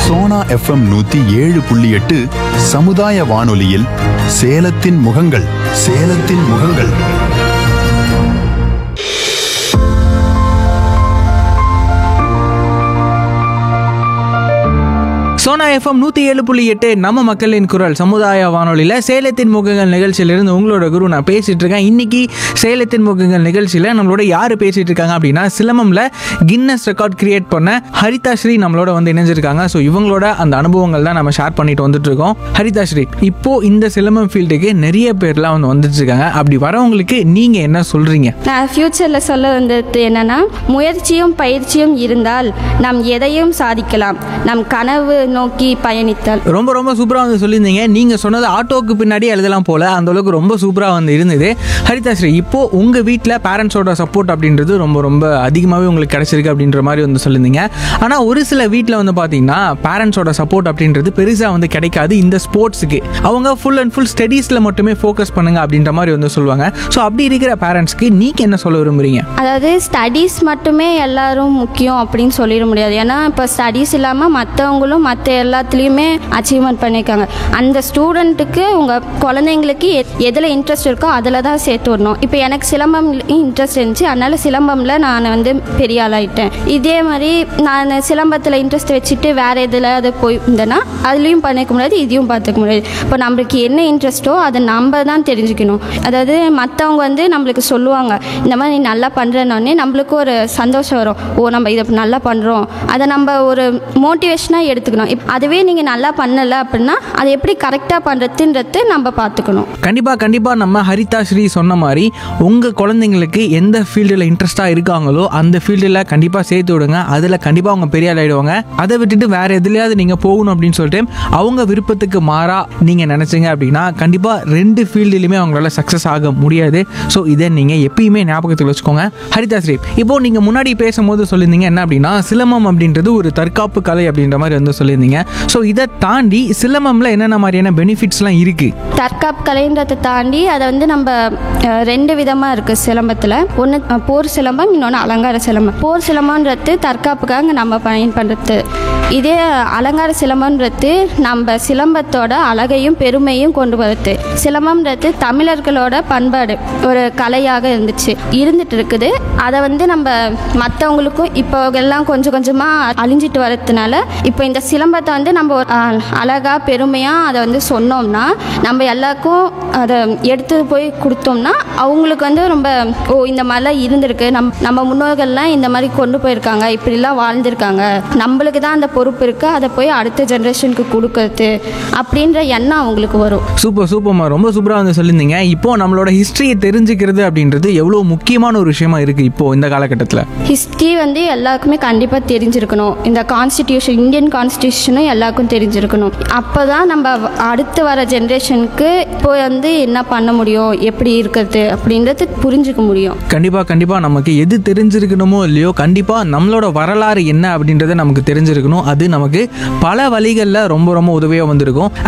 Sona FM நூத்தி ஏழு புள்ளி எட்டு சமுதாய வானொலியில் சேலத்தின் முகங்கள் சேலத்தின் முகங்கள் சோனா எஃப்எம் நூற்றி ஏழு புள்ளி எட்டு நம்ம மக்களின் குரல் சமுதாய வானொலியில் சேலத்தின் முகங்கள் நிகழ்ச்சியிலிருந்து உங்களோட குரு நான் பேசிட்டு இருக்கேன் இன்னைக்கு சேலத்தின் முகங்கள் நிகழ்ச்சியில் நம்மளோட யார் பேசிட்டு இருக்காங்க அப்படின்னா சிலம்பம்ல கின்னஸ் ரெக்கார்ட் கிரியேட் பண்ண ஹரிதா ஸ்ரீ நம்மளோட வந்து இணைஞ்சிருக்காங்க ஸோ இவங்களோட அந்த அனுபவங்கள் தான் நம்ம ஷேர் பண்ணிட்டு வந்துட்டு இருக்கோம் ஹரிதா ஸ்ரீ இப்போ இந்த சிலம்பம் ஃபீல்டுக்கு நிறைய பேர்லாம் வந்து வந்துட்டு இருக்காங்க அப்படி வரவங்களுக்கு நீங்க என்ன சொல்றீங்க நான் ஃப்யூச்சரில் சொல்ல வந்தது என்னன்னா முயற்சியும் பயிற்சியும் இருந்தால் நாம் எதையும் சாதிக்கலாம் நம் கனவு நோக்கி பயணித்தால் ரொம்ப ரொம்ப சூப்பராக வந்து சொல்லியிருந்தீங்க நீங்கள் சொன்னது ஆட்டோவுக்கு பின்னாடி எழுதலாம் போல அந்த அளவுக்கு ரொம்ப சூப்பராக வந்து இருந்தது ஹரிதா ஸ்ரீ இப்போ உங்கள் வீட்டில் பேரண்ட்ஸோட சப்போர்ட் அப்படின்றது ரொம்ப ரொம்ப அதிகமாகவே உங்களுக்கு கிடைச்சிருக்கு அப்படின்ற மாதிரி வந்து சொல்லியிருந்தீங்க ஆனால் ஒரு சில வீட்டில் வந்து பார்த்தீங்கன்னா பேரண்ட்ஸோட சப்போர்ட் அப்படின்றது பெருசாக வந்து கிடைக்காது இந்த ஸ்போர்ட்ஸுக்கு அவங்க ஃபுல் அண்ட் ஃபுல் ஸ்டடீஸில் மட்டுமே ஃபோக்கஸ் பண்ணுங்க அப்படின்ற மாதிரி வந்து சொல்லுவாங்க ஸோ அப்படி இருக்கிற பேரண்ட்ஸ்க்கு நீங்கள் என்ன சொல்ல விரும்புறீங்க அதாவது ஸ்டடீஸ் மட்டுமே எல்லாரும் முக்கியம் அப்படின்னு சொல்லிட முடியாது ஏன்னா இப்போ ஸ்டடீஸ் இல்லாமல் மற்றவங்களும் மற்ற எல்லாத்துலேயுமே அச்சீவ்மெண்ட் பண்ணியிருக்காங்க அந்த ஸ்டூடெண்ட்டுக்கு உங்கள் குழந்தைங்களுக்கு எ- எதில் இன்ட்ரெஸ்ட் இருக்கோ அதில் தான் சேர்த்து விடணும் இப்போ எனக்கு சிலம்பம் இன்ட்ரெஸ்ட் இருந்துச்சு அதனால சிலம்பமில் நான் வந்து பெரிய ஆளாயிட்டேன் இதே மாதிரி நான் சிலம்பத்தில் இன்ட்ரெஸ்ட் வச்சுட்டு வேறு எதில் அது போய் இருந்தேன்னா அதுலேயும் பண்ணிக்க முடியாது இதையும் பார்த்துக்க முடியாது இப்போ நம்மளுக்கு என்ன இன்ட்ரெஸ்ட்டோ அதை நம்ம தான் தெரிஞ்சுக்கணும் அதாவது மற்றவங்க வந்து நம்மளுக்கு சொல்லுவாங்க இந்த மாதிரி நீ நல்லா பண்ணுறனோடனே நம்மளுக்கு ஒரு சந்தோஷம் வரும் ஓ நம்ம இதை நல்லா பண்ணுறோம் அதை நம்ம ஒரு மோட்டிவேஷனாக எடுத்துக்கணும் இப் அதுவே நீங்கள் நல்லா பண்ணலை அப்படின்னா அதை எப்படி கரெக்டாக பண்ணுறதுன்றது நம்ம பார்த்துக்கணும் கண்டிப்பாக கண்டிப்பாக நம்ம ஹரிதா ஸ்ரீ சொன்ன மாதிரி உங்கள் குழந்தைங்களுக்கு எந்த ஃபீல்டில் இன்ட்ரெஸ்ட்டாக இருக்காங்களோ அந்த ஃபீல்டில் கண்டிப்பாக சேர்த்து விடுங்க அதில் கண்டிப்பாக அவங்க பெரிய ஆள் ஆயிடுவாங்க அதை விட்டுட்டு வேறு எதுலையாவது நீங்கள் போகணும் அப்படின்னு சொல்லிட்டு அவங்க விருப்பத்துக்கு மாறா நீங்கள் நினச்சிங்க அப்படின்னா கண்டிப்பாக ரெண்டு ஃபீல்டுலையுமே அவங்களால சக்ஸஸ் ஆக முடியாது ஸோ இதை நீங்கள் எப்பயுமே ஞாபகத்தில் வச்சுக்கோங்க ஹரிதா ஸ்ரீ இப்போ நீங்கள் முன்னாடி பேசும்போது சொல்லியிருந்தீங்க என்ன அப்படின்னா சிலம்பம் அப்படின்றது ஒரு தற்காப்பு கலை அப்படின்ற மாதிரி வந்து சொல்லியிருந்தீங்க ஸோ இதை தாண்டி சிலம்பம்ல என்னென்ன மாதிரியான பெனிஃபிட்ஸ்லாம் இருக்குது தற்காப்பு கலைன்றதை தாண்டி அதை வந்து நம்ம அஹ், ரெண்டு விதமாக இருக்குது சிலம்பத்தில் ஒன்று போர் சிலம்பம் இன்னொன்று அலங்கார சிலம்பம் போர் சிலம்பம்ன்றது தற்காப்புக்காக நம்ம பயன்படுறது இதே அலங்கார சிலம்பம்ன்றது நம்ம சிலம்பத்தோட அழகையும் பெருமையும் கொண்டு வருது சிலம்பம்ன்றது தமிழர்களோட பண்பாடு ஒரு கலையாக இருந்துச்சு இருந்துட்டு இருக்குது அதை வந்து நம்ம மற்றவங்களுக்கும் இப்போ எல்லாம் கொஞ்சம் கொஞ்சமாக அழிஞ்சிட்டு வரதுனால இப்போ இந்த சிலம்பத்தை வந்து நம்ம ஒரு, அஹ், அழகா பெருமையாக அதை வந்து சொன்னோம்னா நம்ம எல்லாருக்கும் அதை எடுத்து போய் கொடுத்தோம்னா அவங்களுக்கு வந்து ரொம்ப ஓ இந்த மாதிரிலாம் இருந்திருக்கு நம் நம்ம முன்னோர்கள்லாம் இந்த மாதிரி கொண்டு போயிருக்காங்க இப்படிலாம் வாழ்ந்திருக்காங்க நம்மளுக்கு தான் அந்த பொறுப்பு இருக்குது அதை போய் அடுத்த ஜென்ரேஷனுக்கு கொடுக்கறது அப்படின்ற எண்ணம் அவங்களுக்கு வரும் சூப்பர் சூப்பர்மா ரொம்ப சூப்பராக வந்து சொல்லியிருந்தீங்க இப்போ நம்மளோட ஹிஸ்ட்ரியை தெரிஞ்சுக்கிறது அப்படின்றது எவ்வளோ முக்கியமான ஒரு விஷயமா இருக்கு இப்போ இந்த காலகட்டத்தில் ஹிஸ்ட்ரி வந்து எல்லாருக்குமே கண்டிப்பாக தெரிஞ்சிருக்கணும் இந்த கான்ஸ்டிடியூஷன் இந்தியன் கான்ஸ்டிடியூஷனும் எல்லாருக்கும் தெரிஞ்சிருக்கணும் அப்போ தான் நம்ம அடுத்து வர ஜென்ரேஷனுக்கு இப்போ வந்து என்ன பண்ண முடியும் எப்படி இருக்கிறது அப்படின்றது புரிஞ்சுக்க முடியும் கண்டிப்பாக கண்டிப்பாக நமக்கு எது தெரிஞ்சிருக்கணுமோ இல்லையோ கண்டிப்பாக நம்மளோட வரலாறு என்ன அப்படின்றத நமக்கு தெரிஞ்சிருக்கணும் அது நமக்கு பல வழிகளில் ரொம்ப ரொம்ப உதவியாக வந்திருக்கும்